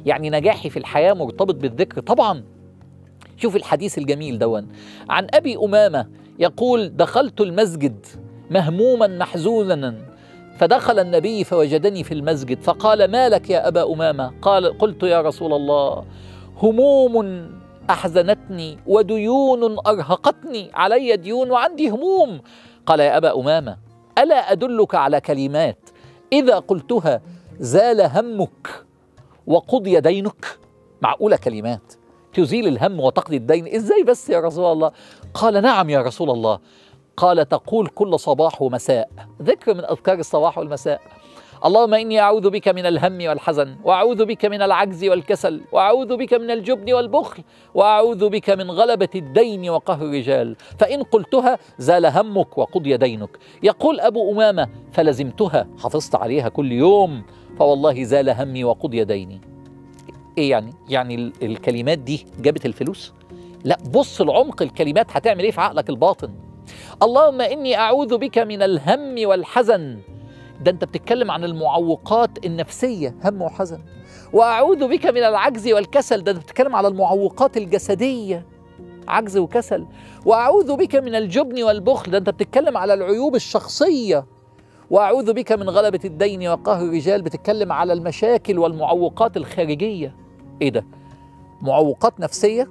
يعني نجاحي في الحياة مرتبط بالذكر طبعا شوف الحديث الجميل دون عن أبي أمامة يقول دخلت المسجد مهموما محزونا فدخل النبي فوجدني في المسجد فقال ما لك يا أبا أمامة قال قلت يا رسول الله هموم أحزنتني وديون أرهقتني علي ديون وعندي هموم قال يا أبا أمامة ألا أدلك على كلمات إذا قلتها زال همك وقضي دينك معقولة كلمات تزيل الهم وتقضي الدين إزاي بس يا رسول الله قال نعم يا رسول الله قال تقول كل صباح ومساء ذكر من أذكار الصباح والمساء اللهم إني أعوذ بك من الهم والحزن وأعوذ بك من العجز والكسل وأعوذ بك من الجبن والبخل وأعوذ بك من غلبة الدين وقهر الرجال فإن قلتها زال همك وقضي دينك يقول أبو أمامة فلزمتها حفظت عليها كل يوم فوالله زال همي وقضي ديني ايه يعني يعني ال- الكلمات دي جابت الفلوس لا بص لعمق الكلمات هتعمل ايه في عقلك الباطن اللهم اني اعوذ بك من الهم والحزن ده انت بتتكلم عن المعوقات النفسيه هم وحزن واعوذ بك من العجز والكسل ده انت بتتكلم على المعوقات الجسديه عجز وكسل واعوذ بك من الجبن والبخل ده انت بتتكلم على العيوب الشخصيه واعوذ بك من غلبه الدين وقهر الرجال بتتكلم على المشاكل والمعوقات الخارجيه ايه ده معوقات نفسيه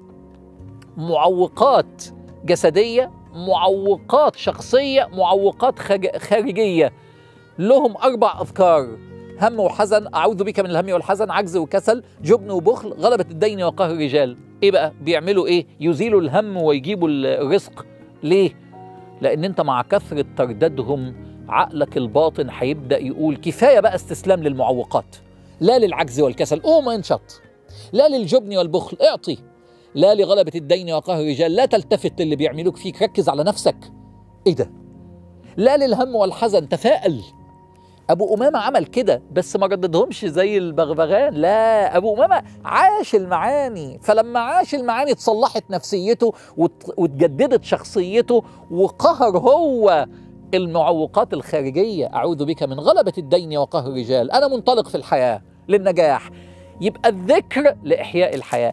معوقات جسديه معوقات شخصيه معوقات خج- خارجيه لهم اربع اذكار هم وحزن اعوذ بك من الهم والحزن عجز وكسل جبن وبخل غلبه الدين وقهر الرجال ايه بقى بيعملوا ايه يزيلوا الهم ويجيبوا الرزق ليه لان انت مع كثره ترددهم عقلك الباطن هيبدا يقول كفايه بقى استسلام للمعوقات لا للعجز والكسل قوم انشط لا للجبن والبخل اعطي لا لغلبة الدين وقهر الرجال لا تلتفت للي بيعملوك فيك ركز على نفسك ايه ده لا للهم والحزن تفائل ابو امامه عمل كده بس ما رددهمش زي البغبغان لا ابو امامه عاش المعاني فلما عاش المعاني اتصلحت نفسيته وت- واتجددت شخصيته وقهر هو المعوقات الخارجيه اعوذ بك من غلبه الدين وقهر الرجال انا منطلق في الحياه للنجاح يبقى الذكر لاحياء الحياه